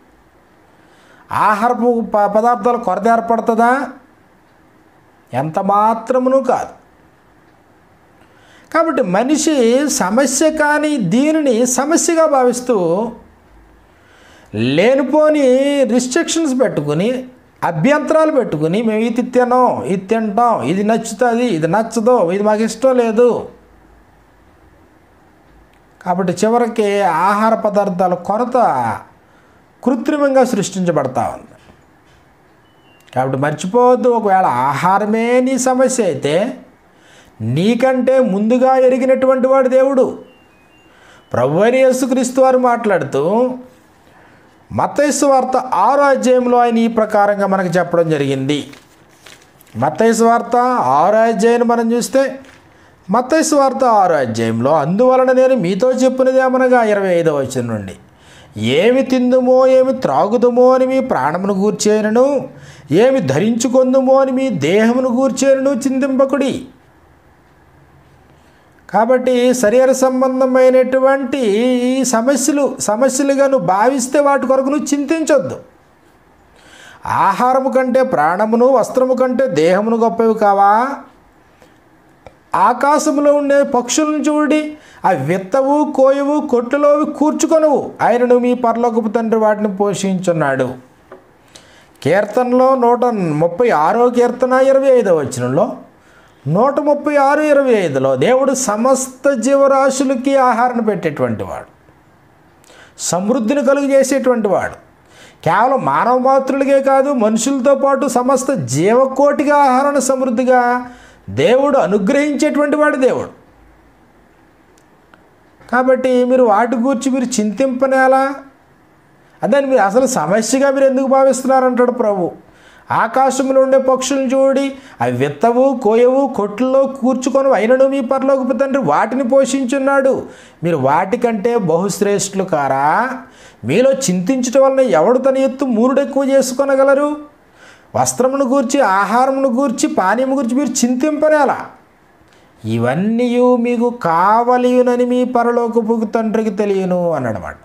ఆహారపు ప- పదార్థాల కొరత ఏర్పడుతుందా ఎంత మాత్రమును కాదు కాబట్టి మనిషి సమస్య కాని దీనిని సమస్యగా భావిస్తూ లేనిపోని రిస్ట్రిక్షన్స్ పెట్టుకుని అభ్యంతరాలు పెట్టుకుని మేము ఇది తినాం ఇది తింటాం ఇది నచ్చుతుంది ఇది నచ్చదు ఇది మాకు ఇష్టం లేదు కాబట్టి చివరికి ఆహార పదార్థాల కొరత కృత్రిమంగా సృష్టించబడతా ఉంది కాబట్టి మర్చిపోవద్దు ఒకవేళ ఆహారమే నీ సమస్య అయితే నీకంటే ముందుగా ఎరిగినటువంటి వాడు దేవుడు ప్రభు అయిన యేసుక్రీస్తు వారు మాట్లాడుతూ మత్తైసు వార్త ఆరో అధ్యాయంలో ఆయన ఈ ప్రకారంగా మనకు చెప్పడం జరిగింది మత్తైసు వార్త ఆరో అధ్యాయాన్ని మనం చూస్తే మత్తైసు వార్త ఆరో అధ్యాయంలో అందువలన నేను మీతో చెప్పినది ఏమనగా ఇరవై ఐదవ వచ్చిన నుండి ఏమి తిందుమో ఏమి త్రాగుదుమో అని మీ ప్రాణమును గూర్చేనను ఏమి ధరించుకొందుమో అని మీ దేహమును గూర్చేనను చింతింపకుడి కాబట్టి శరీర సంబంధమైనటువంటి ఈ సమస్యలు సమస్యలుగా నువ్వు భావిస్తే వాటి కొరకు నువ్వు చింతించొద్దు ఆహారము కంటే ప్రాణమును వస్త్రము కంటే దేహమును గొప్పవి కావా ఆకాశంలో ఉండే పక్షులను చూడి అవి విత్తవు కోయవు కొట్టులో అవి కూర్చుకొనవు ఆయనను మీ పరలోకపు తండ్రి వాటిని పోషించున్నాడు కీర్తనలో నూట ముప్పై ఆరో కీర్తన ఇరవై ఐదవ వచనంలో నూట ముప్పై ఆరు ఇరవై ఐదులో దేవుడు సమస్త జీవరాశులకి ఆహారం పెట్టేటువంటి వాడు సమృద్ధిని కలుగు చేసేటువంటి వాడు కేవలం మానవ మాతృలకే కాదు మనుషులతో పాటు సమస్త జీవకోటిగా ఆహారాన్ని సమృద్ధిగా దేవుడు అనుగ్రహించేటువంటి వాడు దేవుడు కాబట్టి మీరు వాటి గురించి మీరు చింతింపనేలా అదని మీరు అసలు సమస్యగా మీరు ఎందుకు భావిస్తున్నారంటాడు ప్రభు ఆకాశంలో ఉండే పక్షులను చూడి అవి విత్తవు కోయవు కొట్లలో కూర్చుకొని అయినను మీ పరలోకపు తండ్రి వాటిని పోషించున్నాడు మీరు వాటికంటే బహుశ్రేష్ఠులు కారా మీలో చింతించటం వలన ఎవడు తన ఎత్తు మూరుడు ఎక్కువ చేసుకొనగలరు వస్త్రమును గూర్చి ఆహారమును గూర్చి పానీయము గురించి మీరు చింతింపనేలా ఇవన్నీ మీకు కావలియునని మీ పరలోకపు తండ్రికి తెలియను అన్నాడన్నమాట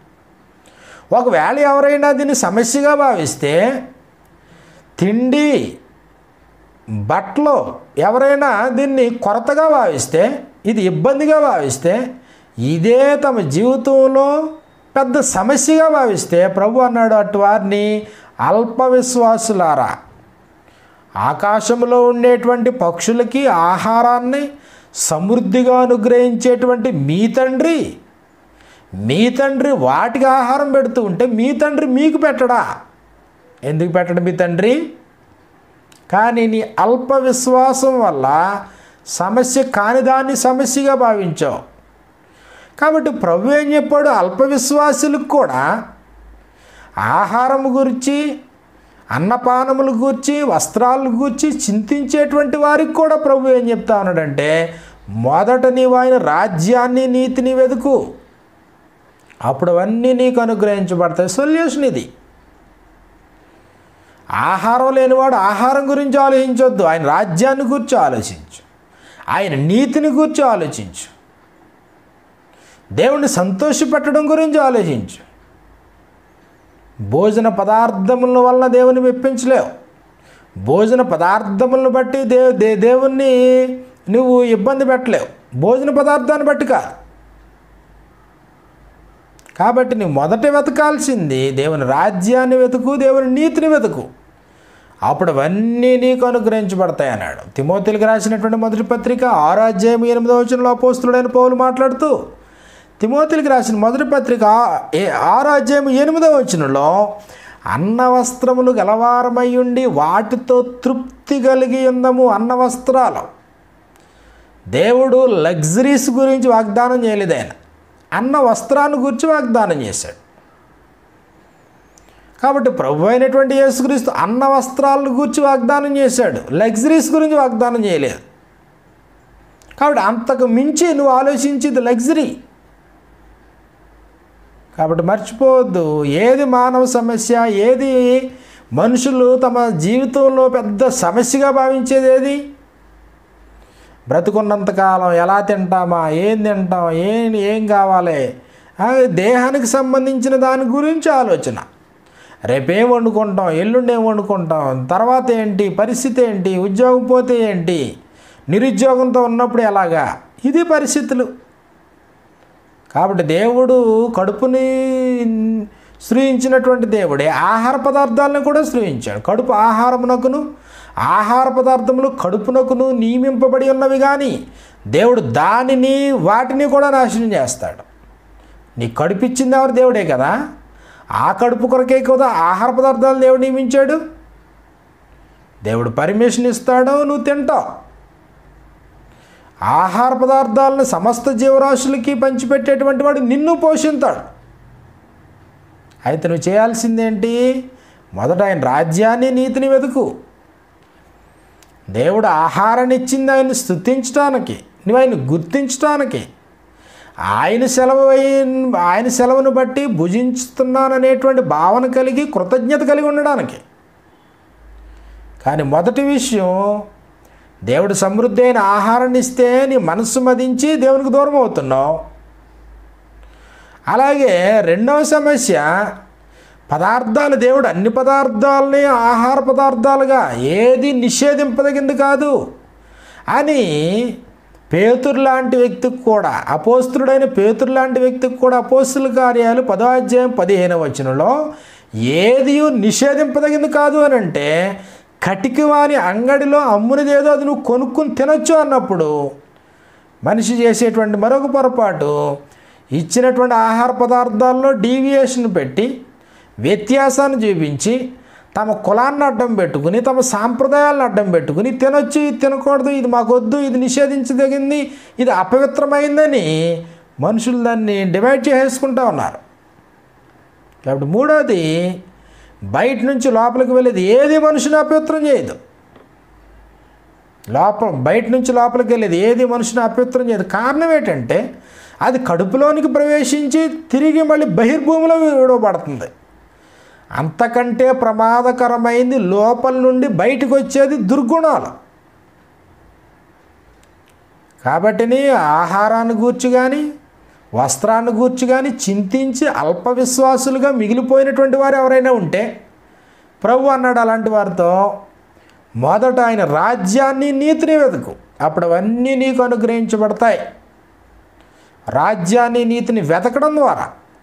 ఒకవేళ ఎవరైనా దీన్ని సమస్యగా భావిస్తే తిండి బట్టలు ఎవరైనా దీన్ని కొరతగా భావిస్తే ఇది ఇబ్బందిగా భావిస్తే ఇదే తమ జీవితంలో పెద్ద సమస్యగా భావిస్తే ప్రభు అన్నాడు అటు వారిని అల్ప విశ్వాసులారా ఆకాశంలో ఉండేటువంటి పక్షులకి ఆహారాన్ని సమృద్ధిగా అనుగ్రహించేటువంటి మీ తండ్రి మీ తండ్రి వాటికి ఆహారం పెడుతూ ఉంటే మీ తండ్రి మీకు పెట్టడా ఎందుకు పెట్టడు మీ తండ్రి కానీ నీ అల్ప విశ్వాసం వల్ల సమస్య కాని దాన్ని సమస్యగా భావించావు కాబట్టి ప్రభు ఏం చెప్పాడు అల్ప విశ్వాసులకు కూడా ఆహారం గురించి అన్నపానముల గురించి వస్త్రాల గురించి చింతించేటువంటి వారికి కూడా ప్రభు ఏం చెప్తా ఉన్నాడంటే మొదట నీవు ఆయన రాజ్యాన్ని నీతిని వెతుకు అప్పుడు అవన్నీ నీకు అనుగ్రహించబడతాయి సొల్యూషన్ ఇది ఆహారం లేనివాడు ఆహారం గురించి ఆలోచించొద్దు ఆయన రాజ్యాన్ని గురించి ఆలోచించు ఆయన నీతిని గురించి ఆలోచించు దేవుణ్ణి సంతోషపెట్టడం గురించి ఆలోచించు భోజన పదార్థముల వల్ల దేవుని మెప్పించలేవు భోజన పదార్థములను బట్టి దే దే దేవుణ్ణి నువ్వు ఇబ్బంది పెట్టలేవు భోజన పదార్థాన్ని బట్టి కాదు కాబట్టి నువ్వు మొదట వెతకాల్సింది దేవుని రాజ్యాన్ని వెతుకు దేవుని నీతిని వెతుకు అప్పుడు అవన్నీ నీకు అనుగ్రహించబడతాయి అన్నాడు తిమోతిలకు రాసినటువంటి మొదటి పత్రిక ఆరాధ్యాయం ఎనిమిదో వచనంలో అపోస్తుడైన పౌలు మాట్లాడుతూ తిమోతిలకు రాసిన మొదటి పత్రిక ఏ- ఆరాధ్యాయం ఎనిమిదో వచనంలో అన్న వస్త్రములు గలవారమై ఉండి వాటితో తృప్తి కలిగి ఉందము అన్న వస్త్రాలు దేవుడు లగ్జరీస్ గురించి వాగ్దానం చేయలేదు ఆయన అన్న వస్త్రాన్ని గురించి వాగ్దానం చేశాడు కాబట్టి ప్రభు అయినటువంటి యేసుక్రీస్తు అన్న వస్త్రాలను గురించి వాగ్దానం చేశాడు లగ్జరీస్ గురించి వాగ్దానం చేయలేదు కాబట్టి అంతకు మించి నువ్వు ఆలోచించేది లగ్జరీ కాబట్టి మర్చిపోవద్దు ఏది మానవ సమస్య ఏది మనుషులు తమ జీవితంలో పెద్ద సమస్యగా భావించేది ఏది బ్రతుకున్నంతకాలం ఎలా తింటామా ఏం తింటాం ఏం ఏం కావాలి ఆ, దేహానికి సంబంధించిన దాని గురించి ఆలోచన రేపేం వండుకుంటాం ఎల్లుండి ఏం వండుకుంటాం తర్వాత ఏంటి పరిస్థితి ఏంటి ఉద్యోగం పోతే ఏంటి నిరుద్యోగంతో ఉన్నప్పుడు ఎలాగా ఇది పరిస్థితులు కాబట్టి దేవుడు కడుపుని సృజించినటువంటి దేవుడే ఆహార పదార్థాలను కూడా సృజించాడు కడుపు ఆహారమునకును ఆహార పదార్థములు కడుపునకును నియమింపబడి ఉన్నవి కానీ దేవుడు దానిని వాటిని కూడా నాశనం చేస్తాడు నీ కడుపు ఇచ్చింది ఎవరు దేవుడే కదా ఆ కడుపు కొరకే కదా ఆహార పదార్థాలు దేవుడు నియమించాడు దేవుడు పర్మిషన్ ఇస్తాడు నువ్వు తింటావు ఆహార పదార్థాలను సమస్త జీవరాశులకి పంచిపెట్టేటువంటి వాడు నిన్ను పోషిస్తాడు అయితే నువ్వు చేయాల్సిందేంటి మొదట ఆయన రాజ్యాన్ని నీతిని వెతుకు దేవుడు ఆహారాన్ని ఇచ్చింది ఆయన స్థుతించడానికి నువ్వు ఆయన గుర్తించడానికి ఆయన సెలవు అయిన- ఆయన సెలవును బట్టి భుజించుతున్నాననేటువంటి భావన కలిగి కృతజ్ఞత కలిగి ఉండడానికి కానీ మొదటి విషయం దేవుడు సమృద్ధి అయిన ఆహారాన్ని ఇస్తే నీ మనస్సు మదించి దేవునికి దూరం అవుతున్నావు అలాగే రెండవ సమస్య పదార్థాలు దేవుడు అన్ని పదార్థాలని ఆహార పదార్థాలుగా ఏది నిషేధింపదగింది కాదు అని పేతురు లాంటి వ్యక్తికి కూడా అపోస్తుడైన పేతురు లాంటి వ్యక్తికి కూడా అపోస్తుల కార్యాలు పదో అధ్యాయం పదిహేను వచనంలో ఏది నిషేధింపదగింది కాదు అని అంటే కటికి వాని అంగడిలో అమ్మునిదేదో అది నువ్వు కొనుక్కుని తినొచ్చు అన్నప్పుడు మనిషి చేసేటువంటి మరొక పొరపాటు ఇచ్చినటువంటి ఆహార పదార్థాల్లో డీవియేషన్ పెట్టి వ్యత్యాసాన్ని చూపించి తమ కులాన్ని అడ్డం పెట్టుకుని తమ సాంప్రదాయాలను అడ్డం పెట్టుకుని తినొచ్చు ఇది తినకూడదు ఇది మాకొద్దు ఇది నిషేధించదగింది ఇది అపవిత్రమైందని మనుషులు దాన్ని డివైడ్ చేసేసుకుంటా ఉన్నారు కాబట్టి మూడోది బయట నుంచి లోపలికి వెళ్ళేది ఏది మనుషుని అపవిత్రం చేయదు లోపల బయట నుంచి లోపలికి వెళ్ళేది ఏది మనుషుని అపవిత్రం చేయదు కారణం ఏంటంటే అది కడుపులోనికి ప్రవేశించి తిరిగి మళ్ళీ బహిర్భూమిలో విడవబడుతుంది అంతకంటే ప్రమాదకరమైంది లోపల నుండి బయటకు వచ్చేది దుర్గుణాలు కాబట్టిని ఆహారాన్ని గూర్చి కానీ వస్త్రాన్ని గూర్చి కానీ చింతించి అల్ప విశ్వాసులుగా మిగిలిపోయినటువంటి వారు ఎవరైనా ఉంటే ప్రభు అన్నాడు అలాంటి వారితో మొదట ఆయన రాజ్యాన్ని నీతిని వెతుకు అప్పుడు అవన్నీ నీకు అనుగ్రహించబడతాయి రాజ్యాన్ని నీతిని వెతకడం ద్వారా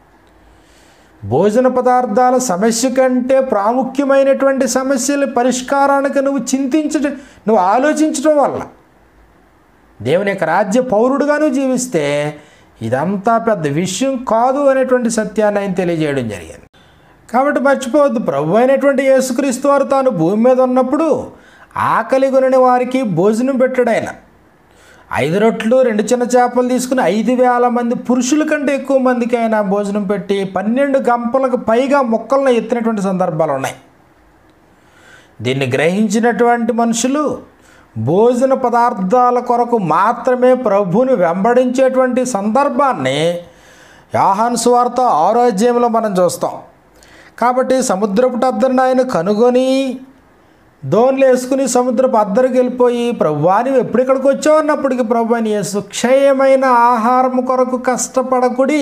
భోజన పదార్థాల సమస్య కంటే ప్రాముఖ్యమైనటువంటి సమస్యల పరిష్కారానికి నువ్వు చింతించడం నువ్వు ఆలోచించడం వల్ల దేవుని యొక్క రాజ్య పౌరుడుగా నువ్వు జీవిస్తే ఇదంతా పెద్ద విషయం కాదు అనేటువంటి సత్యాన్ని ఆయన తెలియజేయడం జరిగింది కాబట్టి మర్చిపోవద్దు ప్రభు అయినటువంటి యేసుక్రీస్తు వారు తాను భూమి మీద ఉన్నప్పుడు ఆకలి కొనని వారికి భోజనం పెట్టాడు ఆయన ఐదు రొట్లు రెండు చిన్న చేపలు తీసుకుని ఐదు వేల మంది పురుషుల కంటే ఎక్కువ మందికి ఆయన భోజనం పెట్టి పన్నెండు గంపలకు పైగా మొక్కలను ఎత్తినటువంటి సందర్భాలు ఉన్నాయి దీన్ని గ్రహించినటువంటి మనుషులు భోజన పదార్థాల కొరకు మాత్రమే ప్రభువుని వెంబడించేటువంటి సందర్భాన్ని యాహాన్ స్వార్త ఆరోగ్యంలో మనం చూస్తాం కాబట్టి సముద్రపు అద్దరిని ఆయన కనుగొని దోన్లు వేసుకుని సముద్రపు అద్దరికి వెళ్ళిపోయి ప్రభువా నువ్వు ఎప్పుడు ఇక్కడికి వచ్చావు అన్నప్పటికీ ప్రభు అని యేసు క్షయమైన ఆహారం కొరకు కష్టపడకుడి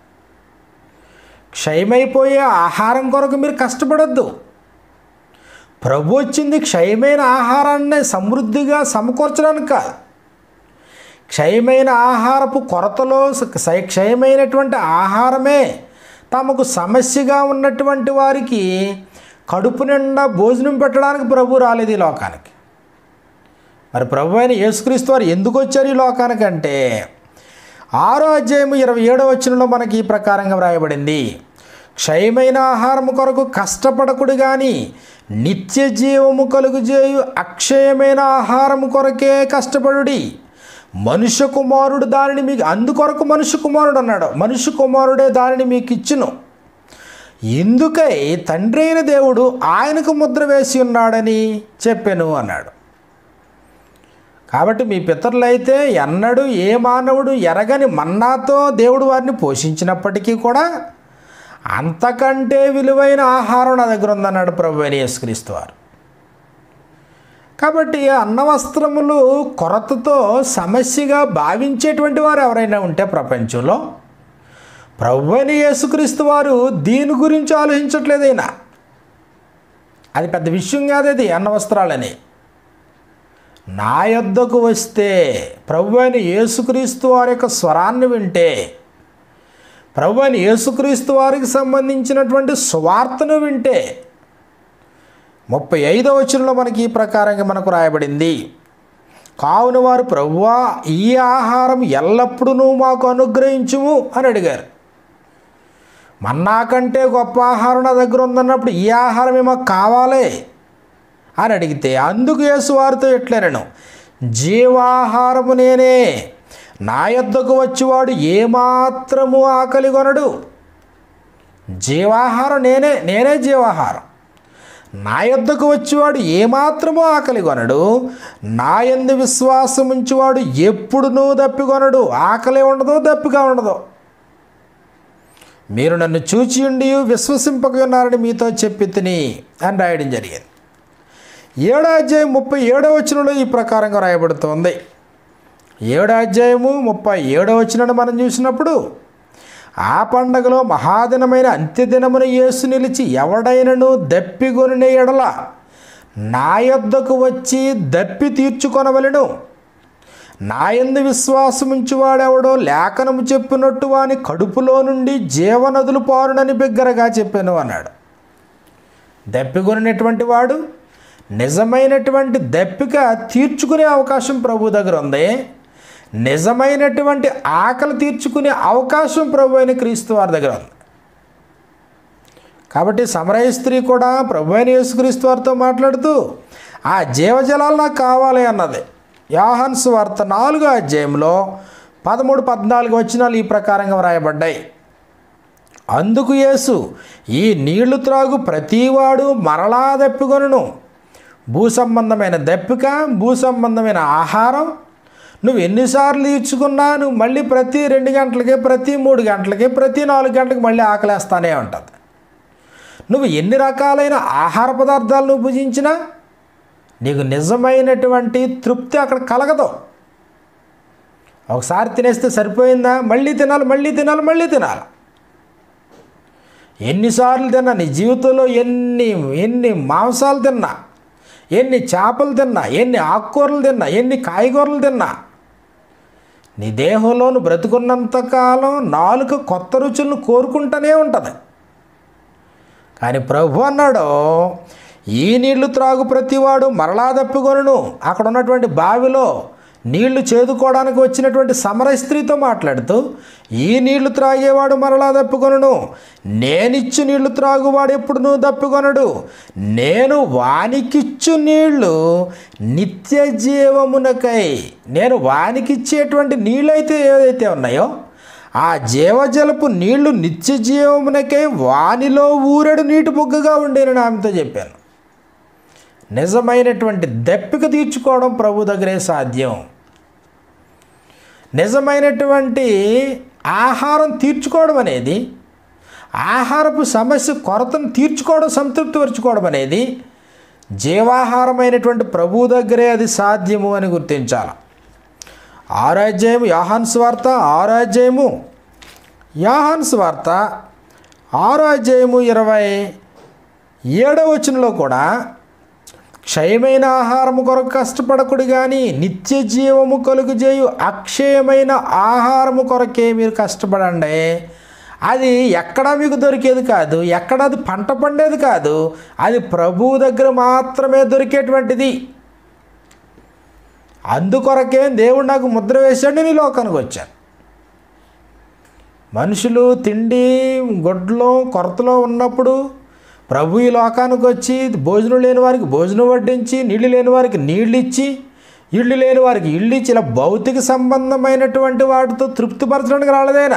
క్షయమైపోయే ఆహారం కొరకు మీరు కష్టపడద్దు ప్రభు వచ్చింది క్షయమైన ఆహారాన్ని సమృద్ధిగా సమకూర్చడానికి కాదు క్షయమైన ఆహారపు కొరతలో స- క్షయమైనటువంటి ఆహారమే తమకు సమస్యగా ఉన్నటువంటి వారికి కడుపు నిండా భోజనం పెట్టడానికి ప్రభు రాలేదు ఈ లోకానికి మరి ప్రభు అయిన యేసుక్రీస్తు వారు ఎందుకు వచ్చారు ఈ లోకానికంటే ఆరో అధ్యాయము ఇరవై ఏడో వచనంలో మనకి ఈ ప్రకారంగా వ్రాయబడింది క్షయమైన ఆహారము కొరకు కష్టపడకుడు కానీ నిత్య జీవము కలుగు చేయు అక్షయమైన ఆహారము కొరకే కష్టపడుడి మనుష్య కుమారుడు దానిని మీకు అందుకొరకు మనుష్య కుమారుడు అన్నాడు మనుష్య కుమారుడే దానిని మీకు ఇచ్చును ఎందుకై తండ్రి అయిన దేవుడు ఆయనకు ముద్ర వేసి ఉన్నాడని చెప్పాను అన్నాడు కాబట్టి మీ పితరులైతే ఎన్నడూ ఏ మానవుడు ఎరగని మన్నాతో దేవుడు వారిని పోషించినప్పటికీ కూడా అంతకంటే విలువైన ఆహారం నా దగ్గర ఉందన్నాడు ప్రభు అని యేసుక్రీస్తు వారు కాబట్టి అన్నవస్త్రములు కొరతతో సమస్యగా భావించేటువంటి వారు ఎవరైనా ఉంటే ప్రపంచంలో ప్రభు అని యేసుక్రీస్తు వారు దీని గురించి ఆలోచించట్లేదైనా అది పెద్ద విషయం కాదు అది అన్నవస్త్రాలని నా యొద్దకు వస్తే ప్రభు అని యేసుక్రీస్తు వారి యొక్క స్వరాన్ని వింటే ప్రభు అని యేసుక్రీస్తు వారికి సంబంధించినటువంటి సువార్తను వింటే ముప్పై ఐదవ వచనంలో మనకి ఈ ప్రకారంగా మనకు రాయబడింది కావున వారు ప్రభువా ఈ ఆహారం ఎల్లప్పుడూ మాకు అనుగ్రహించుము అని అడిగారు మన్నా కంటే గొప్ప ఆహారం నా దగ్గర ఉందన్నప్పుడు ఈ ఆహారమే మాకు కావాలి అని అడిగితే అందుకు యేసు వారితో ఎట్లనను జీవాహారము నేనే నా యొద్దకు వచ్చివాడు ఏమాత్రము ఆకలి కొనడు జీవాహారం నేనే నేనే జీవాహారం నా యొద్దకు వచ్చేవాడు ఏమాత్రమూ ఆకలి కొనడు నా ఎందు విశ్వాసం ఉంచేవాడు ఎప్పుడునూ దప్పికొనడు ఆకలి ఉండదు దప్పిగా ఉండదు మీరు నన్ను చూచి ఉండి విశ్వసింపక ఉన్నారని మీతో చెప్పి తిని అని రాయడం జరిగింది ఏడో అధ్యాయం ముప్పై ఏడో వచనంలో ఈ ప్రకారంగా రాయబడుతోంది ఏడో అధ్యాయము ముప్పై ఏడో వచనాన్ని మనం చూసినప్పుడు ఆ పండగలో మహాదినమైన అంత్యదినమున యేసు నిలిచి ఎవడైనను దప్పిగొనిన ఎడల నా యొద్దకు వచ్చి దప్పి తీర్చుకొనవలెను నాయందు విశ్వాసముంచువాడెవడో లేఖనము చెప్పినట్టు వాని కడుపులో నుండి జీవనదులు పారునని బిగ్గరగా చెప్పాను అన్నాడు దప్పికొనినటువంటి వాడు నిజమైనటువంటి దప్పిక తీర్చుకునే అవకాశం ప్రభు దగ్గర ఉంది నిజమైనటువంటి ఆకలి తీర్చుకునే అవకాశం ప్రభు అయిన క్రీస్తు వారి దగ్గర ఉంది కాబట్టి సమరయ స్త్రీ కూడా ప్రభు అయిన యేసుక్రీస్తు వారితో మాట్లాడుతూ ఆ జీవజలాలు నాకు కావాలి అన్నది యాహన్స్ వార్త నాలుగో అధ్యాయంలో పదమూడు పద్నాలుగు వచనాలు ఈ ప్రకారంగా వ్రాయబడ్డాయి అందుకు యేసు ఈ నీళ్లు త్రాగు ప్రతివాడు మరలా దప్పికొనును భూ సంబంధమైన దప్పిక భూ సంబంధమైన ఆహారం నువ్వు ఎన్నిసార్లు ఇచ్చుకున్నా నువ్వు మళ్ళీ ప్రతి రెండు గంటలకి ప్రతి మూడు గంటలకి ప్రతి నాలుగు గంటలకి మళ్ళీ ఆకలేస్తానే ఉంటుంది నువ్వు ఎన్ని రకాలైన ఆహార పదార్థాలు నువ్వు భుజించినా నీకు నిజమైనటువంటి తృప్తి అక్కడ కలగదు ఒకసారి తినేస్తే సరిపోయిందా మళ్ళీ తినాలి మళ్ళీ తినాలి మళ్ళీ తినాలి ఎన్నిసార్లు తిన్నా నీ జీవితంలో ఎన్ని ఎన్ని మాంసాలు తిన్నా ఎన్ని చేపలు తిన్నా ఎన్ని ఆకుకూరలు తిన్నా ఎన్ని కాయగూరలు తిన్నా నీ దేహంలో నువ్వు బ్రతుకున్నంతకాలం నాలుగు కొత్త రుచులను కోరుకుంటూనే ఉంటుంది కానీ ప్రభు అన్నాడు ఈ నీళ్లు త్రాగు ప్రతివాడు మరలా తప్పికొనును అక్కడ ఉన్నటువంటి బావిలో నీళ్లు చేదుకోవడానికి వచ్చినటువంటి సమర స్త్రీతో మాట్లాడుతూ ఈ నీళ్లు త్రాగేవాడు మరలా దప్పుకొనను నేనిచ్చు నీళ్లు త్రాగువాడు ఎప్పుడునూ దప్పుకొనడు నేను వానికిచ్చు నీళ్లు నిత్య జీవమునకై నేను వానికిచ్చేటువంటి నీళ్ళైతే ఏదైతే ఉన్నాయో ఆ జీవజలపు నీళ్లు నిత్య జీవమునకై వానిలో ఊరెడు నీటి బొగ్గగా ఉండేనని ఆమెతో చెప్పాను నిజమైనటువంటి దప్పిక తీర్చుకోవడం ప్రభు దగ్గరే సాధ్యం నిజమైనటువంటి ఆహారం తీర్చుకోవడం అనేది ఆహారపు సమస్య కొరతను తీర్చుకోవడం సంతృప్తిపరచుకోవడం అనేది జీవాహారమైనటువంటి ప్రభు దగ్గరే అది సాధ్యము అని గుర్తించాలి ఆరాధ్యము యాహాన్ స్వార్త ఆరాధ్యము యాహాన్ స్వార్త ఆరాధ్యము ఇరవై ఏడవ వచనంలో కూడా క్షయమైన ఆహారము కొరకు కష్టపడకుడు కానీ నిత్య జీవము కలుగు చేయు అక్షయమైన ఆహారము కొరకే మీరు కష్టపడండి అది ఎక్కడా మీకు దొరికేది కాదు ఎక్కడ అది పంట పండేది కాదు అది ప్రభువు దగ్గర మాత్రమే దొరికేటువంటిది అందుకొరకే దేవుడు నాకు ముద్ర వేశాడు నేను ఈ లోకానికి వచ్చాను మనుషులు తిండి గొడ్లో కొరతలో ఉన్నప్పుడు ప్రభు ఈ లోకానికి వచ్చి భోజనం లేని వారికి భోజనం వడ్డించి నీళ్లు లేని వారికి నీళ్ళు ఇచ్చి ఇళ్ళు లేని వారికి ఇళ్ళు ఇచ్చి ఇలా భౌతిక సంబంధమైనటువంటి వాటితో తృప్తిపరచడానికి రాలేదైనా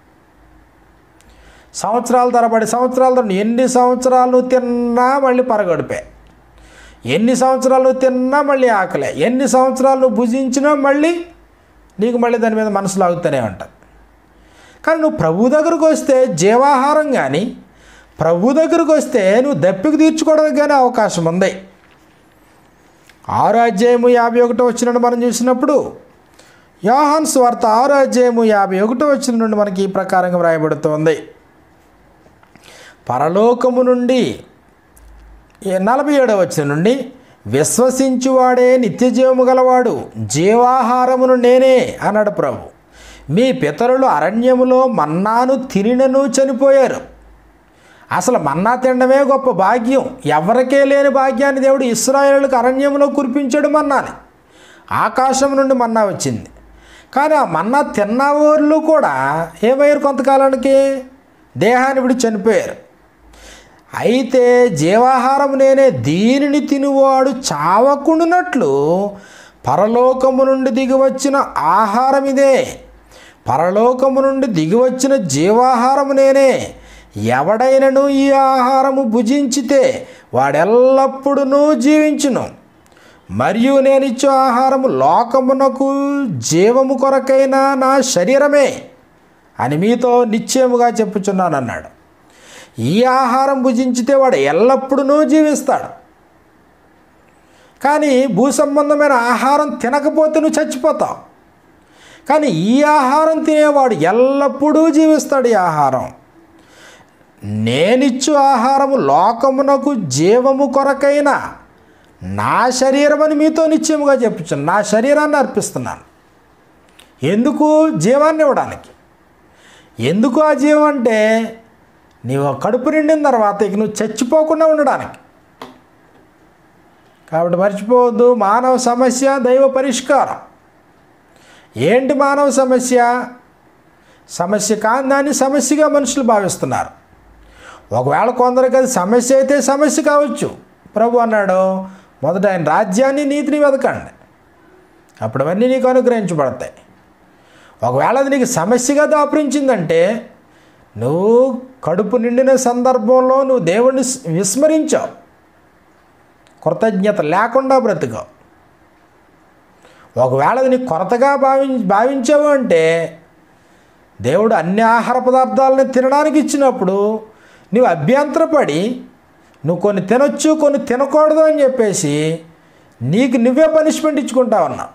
సంవత్సరాల తరబడి సంవత్సరాల తరబడి ఎన్ని సంవత్సరాలు తిన్నా మళ్ళీ పరగడిపే ఎన్ని సంవత్సరాలు నువ్వు తిన్నా మళ్ళీ ఆకలే ఎన్ని సంవత్సరాలు నువ్వు భుజించినా మళ్ళీ నీకు మళ్ళీ దాని మీద మనసు లాగుతూనే ఉంటుంది కానీ నువ్వు ప్రభు దగ్గరకు వస్తే జీవాహారం కానీ ప్రభు దగ్గరకు వస్తే నువ్వు దప్పికి తీర్చుకోవడానికి కానీ అవకాశం ఉంది ఆరో అధ్యాయము యాభై ఒకటో వచ్చిన మనం చూసినప్పుడు యోహాన్ స్వార్త ఆరో అధ్యాయము యాభై ఒకటో వచ్చిన నుండి మనకి ఈ ప్రకారంగా వ్రాయబడుతోంది పరలోకము నుండి నలభై ఏడవ వచ్చిన నుండి విశ్వసించువాడే నిత్య జీవము గలవాడు జీవాహారమును నేనే అన్నాడు ప్రభు మీ పితరులు అరణ్యములో మన్నాను తినినను చనిపోయారు అసలు మన్నా తినడమే గొప్ప భాగ్యం ఎవరికే లేని భాగ్యాన్ని దేవుడు ఇస్రాయేలులకు అరణ్యంలో కురిపించాడు మన్నాని ఆకాశం నుండి మన్నా వచ్చింది కానీ ఆ మన్నా తిన్న వాళ్ళు కూడా ఏమయ్యారు కొంతకాలానికి దేహాన్ని విడి చనిపోయారు అయితే జీవాహారం నేనే దీనిని తినువాడు చావకుండునట్లు పరలోకము నుండి దిగివచ్చిన ఆహారం ఇదే పరలోకము నుండి దిగివచ్చిన జీవాహారము నేనే ఎవడైనను ఈ ఆహారము భుజించితే వాడెల్లప్పుడూ జీవించును మరియు నేనిచ్చు ఆహారము లోకమునకు జీవము కొరకైన నా శరీరమే అని మీతో నిశ్చయముగా చెప్పుచున్నాను అన్నాడు ఈ ఆహారం భుజించితే వాడు ఎల్లప్పుడూ జీవిస్తాడు కానీ భూ సంబంధమైన ఆహారం తినకపోతే నువ్వు చచ్చిపోతావు కానీ ఈ ఆహారం తినేవాడు ఎల్లప్పుడూ జీవిస్తాడు ఈ ఆహారం నేనిచ్చు ఆహారము లోకమునకు జీవము కొరకైన నా శరీరం అని మీతో నిశ్చయముగా చెప్పుచున్నాను నా శరీరాన్ని అర్పిస్తున్నాను ఎందుకు జీవాన్ని ఇవ్వడానికి ఎందుకు ఆ జీవం అంటే నీవు కడుపు నిండిన తర్వాత ఇక నువ్వు చచ్చిపోకుండా ఉండడానికి కాబట్టి మర్చిపోవద్దు మానవ సమస్య దైవ పరిష్కారం ఏంటి మానవ సమస్య సమస్య కాని దాన్ని సమస్యగా మనుషులు భావిస్తున్నారు ఒకవేళ కొందరికి అది సమస్య అయితే సమస్య కావచ్చు ప్రభు అన్నాడు మొదట ఆయన రాజ్యాన్ని నీతిని వెతకండి అప్పుడు అవన్నీ నీకు అనుగ్రహించబడతాయి ఒకవేళ అది నీకు సమస్యగా దాపురించిందంటే నువ్వు కడుపు నిండిన సందర్భంలో నువ్వు దేవుణ్ణి విస్మరించావు కృతజ్ఞత లేకుండా బ్రతుకావు ఒకవేళ అది నీకు కొరతగా భావి భావించావు అంటే దేవుడు అన్ని ఆహార పదార్థాలని తినడానికి ఇచ్చినప్పుడు నువ్వు అభ్యంతరపడి నువ్వు కొన్ని తినొచ్చు కొన్ని తినకూడదు అని చెప్పేసి నీకు నువ్వే పనిష్మెంట్ ఇచ్చుకుంటా ఉన్నావు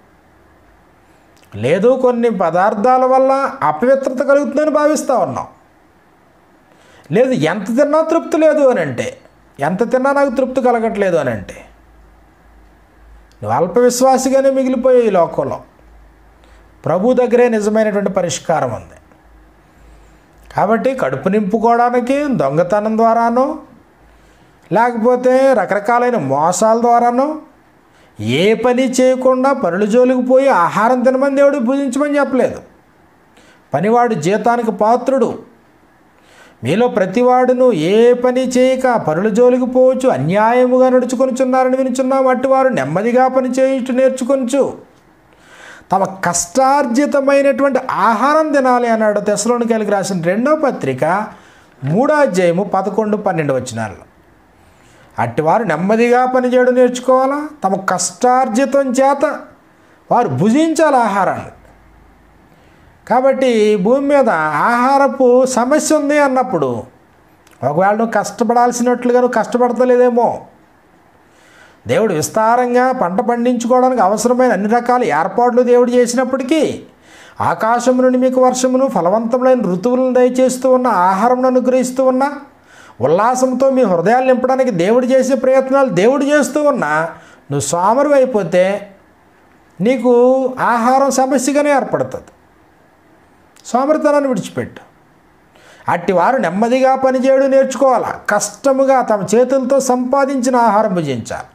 లేదు కొన్ని పదార్థాల వల్ల అపవిత్రత కలుగుతుందని భావిస్తూ ఉన్నాం లేదు ఎంత తిన్నా తృప్తి లేదు అని అంటే ఎంత తిన్నా నాకు తృప్తి కలగట్లేదు అని అంటే నువ్వు అల్ప విశ్వాసిగానే మిగిలిపోయావు ఈ లోకంలో ప్రభు దగ్గరే నిజమైనటువంటి పరిష్కారం ఉంది కాబట్టి కడుపు నింపుకోవడానికి దొంగతనం ద్వారానో లేకపోతే రకరకాలైన మోసాల ద్వారానో ఏ పని చేయకుండా పరుల జోలికి పోయి ఆహారం తినమని దేవుడు భుజించమని చెప్పలేదు పనివాడు జీతానికి పాత్రుడు మీలో ప్రతివాడును ఏ పని చేయక పరుల జోలికి పోవచ్చు అన్యాయముగా నడుచుకొనిచున్నారని వినుచున్నాం అట్టి వారు నెమ్మదిగా పని చేయుట నేర్చుకొనచ్చు తమ కష్టార్జితమైనటువంటి ఆహారం తినాలి అన్నాడు తెసలోనికాయలకు రాసిన రెండో పత్రిక మూడో అధ్యాయము పదకొండు పన్నెండు వచ్చినారు అట్టివారు నెమ్మదిగా పనిచేయడం నేర్చుకోవాలా తమ కష్టార్జితం చేత వారు భుజించాలి ఆహారాన్ని కాబట్టి భూమి మీద ఆహారపు సమస్య ఉంది అన్నప్పుడు ఒకవేళ నువ్వు కష్టపడాల్సినట్లుగా నువ్వు కష్టపడతలేదేమో దేవుడు విస్తారంగా పంట పండించుకోవడానికి అవసరమైన అన్ని రకాల ఏర్పాట్లు దేవుడు చేసినప్పటికీ ఆకాశం నుండి మీకు వర్షమును ఫలవంతములైన ఋతువులను దయచేస్తూ ఉన్న ఆహారం అనుగ్రహిస్తూ ఉన్న ఉల్లాసంతో మీ హృదయాలు నింపడానికి దేవుడు చేసే ప్రయత్నాలు దేవుడు చేస్తూ ఉన్నా నువ్వు సోమరు అయిపోతే నీకు ఆహారం సమస్యగానే ఏర్పడుతుంది సోమరితనాన్ని విడిచిపెట్టు అట్టి వారు నెమ్మదిగా పనిచేయడం నేర్చుకోవాలి కష్టముగా తమ చేతులతో సంపాదించిన ఆహారం భుజించాలి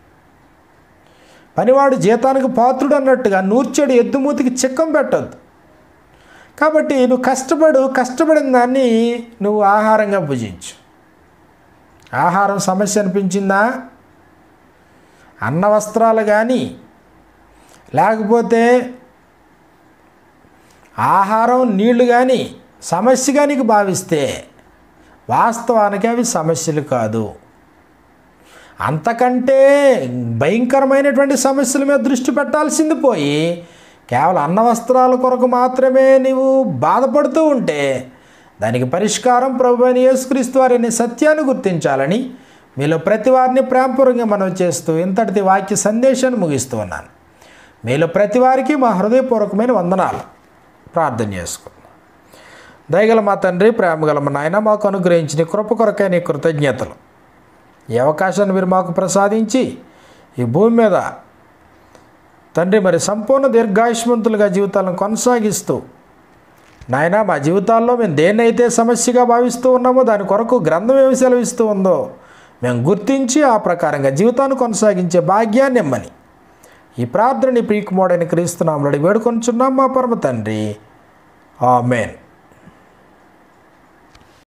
పనివాడు జీతానికి పాత్రుడు అన్నట్టుగా నూర్చెడు ఎద్దుమూతికి చిక్కం పెట్టద్దు కాబట్టి నువ్వు కష్టపడు కష్టపడిన దాన్ని నువ్వు ఆహారంగా భుజించు ఆహారం సమస్య అనిపించిందా అన్న వస్త్రాలు కానీ లేకపోతే ఆహారం నీళ్లు కానీ సమస్యగా నీకు భావిస్తే వాస్తవానికి అవి సమస్యలు కాదు అంతకంటే భయంకరమైనటువంటి సమస్యల మీద దృష్టి పెట్టాల్సింది పోయి కేవలం అన్న వస్త్రాల కొరకు మాత్రమే నీవు బాధపడుతూ ఉంటే దానికి పరిష్కారం ప్రభు అని యేసుక్రీస్తు వారి అనే సత్యాన్ని గుర్తించాలని మీలో ప్రతి వారిని ప్రేమపూర్వకంగా మనం చేస్తూ ఇంతటి వాక్య సందేశాన్ని ముగిస్తూ ఉన్నాను మీలో ప్రతి వారికి మా హృదయపూర్వకమైన వందనాలు ప్రార్థన చేసుకుందాం దయగల మా తండ్రి ప్రేమగల మా నాయన మాకు అనుగ్రహించిన కృప కొరకై నీ కృతజ్ఞతలు ఈ అవకాశాన్ని మీరు మాకు ప్రసాదించి ఈ భూమి మీద తండ్రి మరి సంపూర్ణ దీర్ఘాయుష్మంతులుగా జీవితాలను కొనసాగిస్తూ నాయన మా జీవితాల్లో మేము దేన్నైతే సమస్యగా భావిస్తూ ఉన్నామో దాని కొరకు గ్రంథం ఏమి సెలవిస్తూ ఉందో మేము గుర్తించి ఆ ప్రకారంగా జీవితాన్ని కొనసాగించే భాగ్యాన్ని ఇమ్మని ఈ ప్రార్థనని పీకుమోడని క్రీస్తున్నాం అడిగి వేడుకొంచున్నాం మా పరమ తండ్రి ఆమెన్